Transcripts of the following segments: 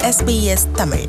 SBS Tamil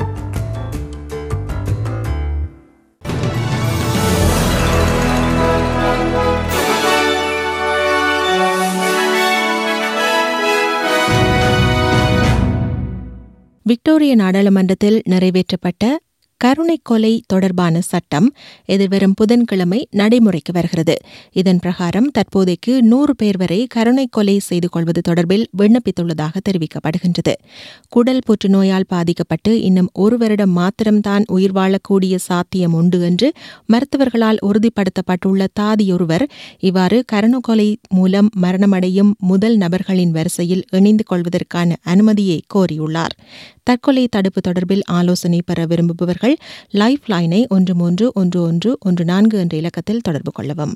Victoria நாடாளுமன்றத்தில் நிறைவேற்றப்பட்ட கருணை கொலை தொடர்பான சட்டம் எதிர்வரும் புதன்கிழமை நடைமுறைக்கு வருகிறது இதன் பிரகாரம் தற்போதைக்கு நூறு பேர் வரை கருணை கொலை செய்து கொள்வது தொடர்பில் விண்ணப்பித்துள்ளதாக தெரிவிக்கப்படுகின்றது குடல் புற்றுநோயால் பாதிக்கப்பட்டு இன்னும் ஒரு வருடம் மாத்திரம்தான் உயிர் வாழக்கூடிய சாத்தியம் உண்டு என்று மருத்துவர்களால் உறுதிப்படுத்தப்பட்டுள்ள தாதியொருவர் இவ்வாறு கருணை கொலை மூலம் மரணமடையும் முதல் நபர்களின் வரிசையில் இணைந்து கொள்வதற்கான அனுமதியை கோரியுள்ளார் தற்கொலை தடுப்பு தொடர்பில் ஆலோசனை பெற விரும்புபவர்கள் லைஃப் லைனை ஒன்று மூன்று ஒன்று ஒன்று ஒன்று நான்கு என்ற இலக்கத்தில் தொடர்பு கொள்ளவும்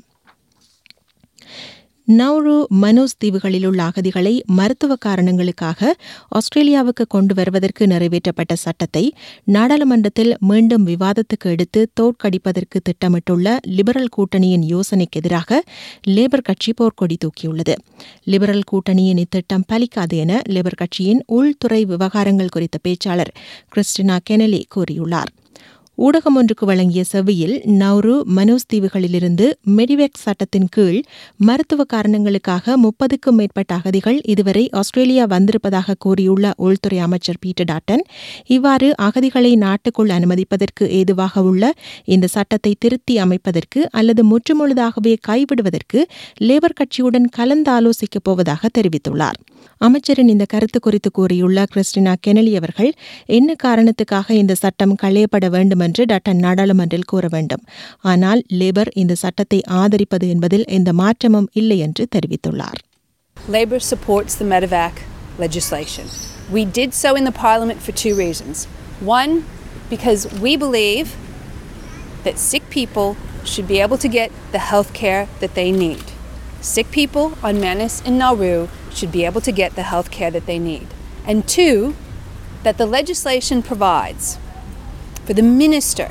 நௌரு மனோஸ் தீவுகளில் உள்ள அகதிகளை மருத்துவ காரணங்களுக்காக ஆஸ்திரேலியாவுக்கு கொண்டு வருவதற்கு நிறைவேற்றப்பட்ட சட்டத்தை நாடாளுமன்றத்தில் மீண்டும் விவாதத்துக்கு எடுத்து தோற்கடிப்பதற்கு திட்டமிட்டுள்ள லிபரல் கூட்டணியின் யோசனைக்கு எதிராக லேபர் கட்சி போர்க்கொடி தூக்கியுள்ளது லிபரல் கூட்டணியின் இத்திட்டம் பலிக்காது என லேபர் கட்சியின் உள்துறை விவகாரங்கள் குறித்த பேச்சாளர் கிறிஸ்டினா கெனலி கூறியுள்ளார் ஊடகம் ஒன்றுக்கு வழங்கிய செவ்வியில் நௌரு மனோஸ் தீவுகளிலிருந்து மெடிவெக் சட்டத்தின் கீழ் மருத்துவ காரணங்களுக்காக முப்பதுக்கும் மேற்பட்ட அகதிகள் இதுவரை ஆஸ்திரேலியா வந்திருப்பதாக கூறியுள்ள உள்துறை அமைச்சர் பீட்டர் டாட்டன் இவ்வாறு அகதிகளை நாட்டுக்குள் அனுமதிப்பதற்கு ஏதுவாக உள்ள இந்த சட்டத்தை திருத்தி அமைப்பதற்கு அல்லது முற்றுமுழுதாகவே கைவிடுவதற்கு லேபர் கட்சியுடன் கலந்தாலோசிக்கப் போவதாக தெரிவித்துள்ளார் அமைச்சரின் இந்த கருத்து குறித்து கூறியுள்ள கிறிஸ்டினா கெனலி அவர்கள் என்ன காரணத்துக்காக இந்த சட்டம் களையப்பட வேண்டும் என்று டாக்டர் நாடாளுமன்றில் கூற வேண்டும் ஆனால் லேபர் இந்த சட்டத்தை ஆதரிப்பது என்பதில் எந்த மாற்றமும் இல்லை என்று தெரிவித்துள்ளார் Labor supports the Medevac legislation. We did so in the Parliament for two reasons. One, because we believe that sick people should be able to get the health care that they need. Sick people on Manus and Nauru should be able to get the health care that they need. And two, that the legislation provides for the minister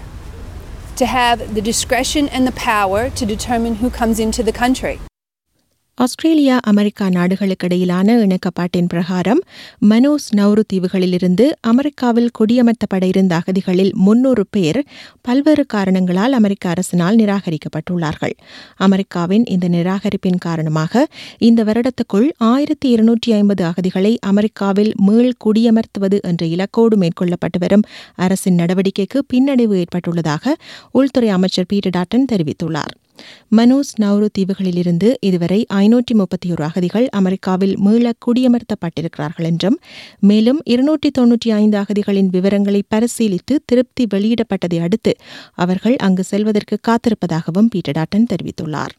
to have the discretion and the power to determine who comes into the country. Australia America நாடுகளுக்கிடையிலான இணக்கப்பாட்டின் பிரகாரம் Manus Nauru தீவுகளிலிருந்து அமெரிக்காவில் குடியமர்த்தப்பட இருந்த அகதிகளில் முன்னூறு பேர் பல்வேறு காரணங்களால் அமெரிக்க அரசினால் நிராகரிக்கப்பட்டுள்ளார்கள் அமெரிக்காவின் இந்த நிராகரிப்பின் காரணமாக இந்த வருடத்துக்குள் ஆயிரத்தி இருநூற்றி ஐம்பது அகதிகளை அமெரிக்காவில் மீள் குடியமர்த்துவது என்ற இலக்கோடு மேற்கொள்ளப்பட்டு வரும் அரசின் நடவடிக்கைக்கு பின்னடைவு ஏற்பட்டுள்ளதாக உள்துறை அமைச்சர் பீட்டர் டாட்டன் தெரிவித்துள்ளார் மனோஸ் நௌரு தீவுகளிலிருந்து இதுவரை ஐநூற்றி முப்பத்தி ஒரு அகதிகள் அமெரிக்காவில் மீள குடியமர்த்தப்பட்டிருக்கிறார்கள் என்றும் மேலும் இருநூற்றி தொன்னூற்றி ஐந்து அகதிகளின் விவரங்களை பரிசீலித்து திருப்தி வெளியிடப்பட்டதை அடுத்து அவர்கள் அங்கு செல்வதற்கு காத்திருப்பதாகவும் பீட்டர் டாட்டன் தெரிவித்துள்ளார்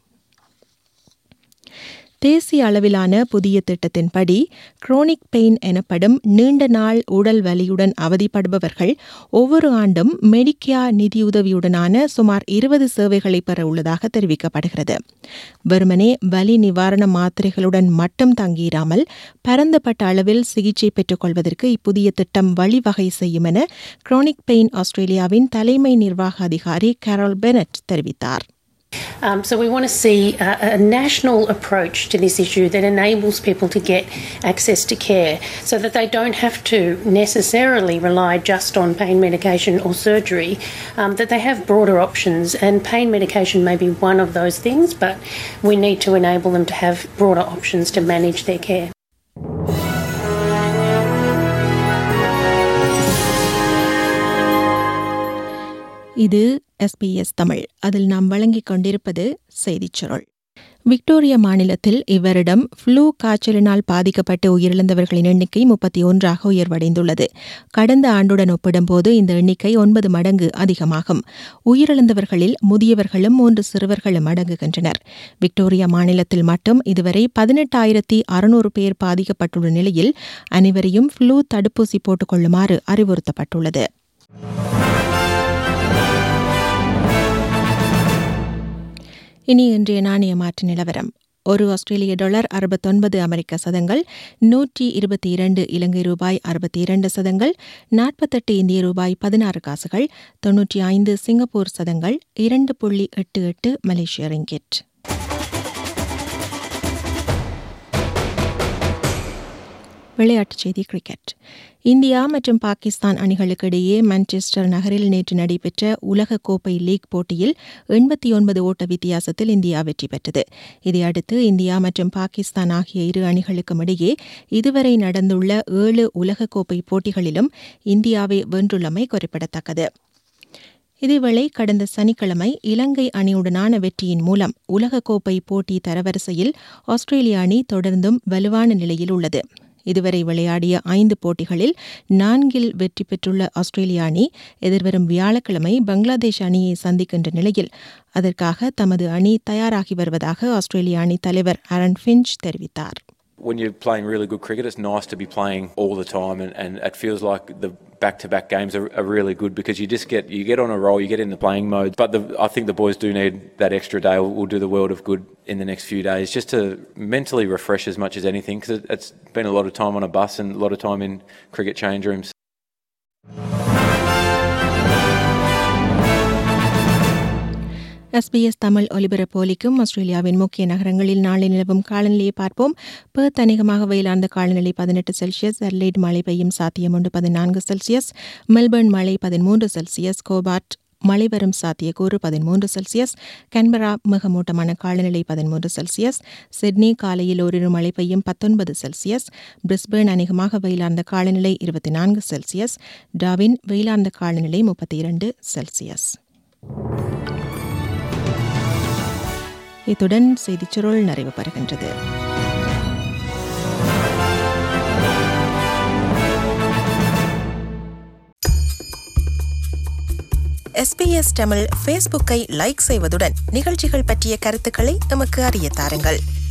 தேசிய அளவிலான புதிய திட்டத்தின்படி குரோனிக் பெயின் எனப்படும் நீண்ட நாள் உடல் வலியுடன் அவதிப்படுபவர்கள் ஒவ்வொரு ஆண்டும் மெடிக்கியா நிதியுதவியுடனான சுமார் இருபது சேவைகளை பெற உள்ளதாக தெரிவிக்கப்படுகிறது வெறுமனே வலி நிவாரண மாத்திரைகளுடன் மட்டும் தங்கியிராமல் பரந்தப்பட்ட அளவில் சிகிச்சை பெற்றுக் கொள்வதற்கு இப்புதிய திட்டம் வழிவகை செய்யும் என குரோனிக் பெயின் ஆஸ்திரேலியாவின் தலைமை நிர்வாக அதிகாரி கேரோல் பெனட் தெரிவித்தார் Um, so we want to see a, a national approach to this issue that enables people to get access to care so that they don't have to necessarily rely just on pain medication or surgery, um, that they have broader options and pain medication may be one of those things, but we need to enable them to have broader options to manage their care. இது SBS Tamil அதில் நாம் வழங்கிக் கொண்டிருப்பது செய்திச் சுருள் Victoria மாநிலத்தில் இவ்வருடம் flu காய்ச்சலினால் பாதிக்கப்பட்டு உயிரிழந்தவர்களின் எண்ணிக்கை முப்பத்தி ஒன்றாக உயர்வடைந்துள்ளது கடந்த ஆண்டுடன் ஒப்பிடும்போது இந்த எண்ணிக்கை ஒன்பது மடங்கு அதிகமாகும் உயிரிழந்தவர்களில் முதியவர்களும் மூன்று சிறுவர்களும் அடங்குகின்றனர் விக்டோரியா மாநிலத்தில் மட்டும் இதுவரை பதினெட்டாயிரத்தி அறுநூறு பேர் பாதிக்கப்பட்டுள்ள நிலையில் அனைவரையும் ஃப்ளூ தடுப்பூசி போட்டுக் கொள்ளுமாறு அறிவுறுத்தப்பட்டுள்ளது இனி இன்றைய நாணய மாற்று நிலவரம் ஒரு ஆஸ்திரேலிய டாலர் அறுபத்தொன்பது அமெரிக்க சதங்கள் நூற்றி இருபத்தி இரண்டு இலங்கை ரூபாய் அறுபத்தி இரண்டு சதங்கள் நாற்பத்தெட்டு இந்திய ரூபாய் பதினாறு காசுகள் தொன்னூற்றி ஐந்து சிங்கப்பூர் சதங்கள் இரண்டு புள்ளி எட்டு எட்டு மலேசிய ரிங்கெட் விளையாட்டுச் செய்தி கிரிக்கெட் இந்தியா மற்றும் பாகிஸ்தான் அணிகளுக்கு இடையே மான்செஸ்டர் நகரில் நேற்று நடைபெற்ற உலகக்கோப்பை லீக் போட்டியில் எண்பத்தி ஒன்பது ஓட்ட வித்தியாசத்தில் இந்தியா வெற்றி பெற்றது இதையடுத்து இந்தியா மற்றும் பாகிஸ்தான் ஆகிய இரு அணிகளுக்கும் இடையே இதுவரை நடந்துள்ள ஏழு உலகக்கோப்பை போட்டிகளிலும் இந்தியாவை வென்றுள்ளமை குறிப்பிடத்தக்கது இதேவேளை கடந்த சனிக்கிழமை இலங்கை அணியுடனான வெற்றியின் மூலம் உலகக்கோப்பை போட்டி தரவரிசையில் ஆஸ்திரேலிய அணி தொடர்ந்தும் வலுவான நிலையில் உள்ளது இதுவரை விளையாடிய ஐந்து போட்டிகளில் நான்கில் வெற்றி பெற்றுள்ள ஆஸ்திரேலிய அணி எதிர்வரும் வியாழக்கிழமை பங்களாதேஷ் அணியை சந்திக்கின்ற நிலையில் அதற்காக தமது அணி தயாராகி வருவதாக ஆஸ்திரேலிய அணி தலைவர் அரன் ஃபின்ச் தெரிவித்தார் when you're playing really good cricket, it's nice to be playing all the time, and, and it feels like the back-to-back games are, are really good because you just get you get on a roll, you get in the playing mode. But the, I think the boys do need that extra day. Will, will do the world of good in the next few days, just to mentally refresh as much as anything, because it, it's been a lot of time on a bus and a lot of time in cricket change rooms. SBS Tamil ஒலிபரப்போலிக்கும் ஆஸ்திரேலியாவின் முக்கிய நகரங்களில் நாளை நிலவும் காலநிலையை பார்ப்போம் Perth அநேகமாக வெயிலார்ந்த காலநிலை பதினெட்டு செல்சியஸ் அர்லைட் மழை பெய்யும் சாத்தியம் உண்டு பதினான்கு செல்சியஸ் மெல்பர்ன் மழை பதிமூன்று செல்சியஸ் கோபார்ட் மழை வரும் சாத்தியக்கூறு பதிமூன்று செல்சியஸ் கன்பரா மிக மூட்டமான காலநிலை பதிமூன்று செல்சியஸ் சிட்னி காலையில் ஓரிரு மழை பெய்யும் பத்தொன்பது செல்சியஸ் பிரிஸ்பேர்ன் அநேகமாக வெயிலார்ந்த காலநிலை இருபத்தி நான்கு செல்சியஸ் டாவின் வெயிலார்ந்த காலநிலை முப்பத்தி இரண்டு செல்சியஸ் இத்துடன் செய்திச் சுருள் நிறைவு பெறுகின்றது எஸ்பிஎஸ் தமிழ் ஃபேஸ்புக்கை லைக் செய்வதுடன் நிகழ்ச்சிகள் பற்றிய கருத்துக்களை எமக்கு அறிய தாருங்கள்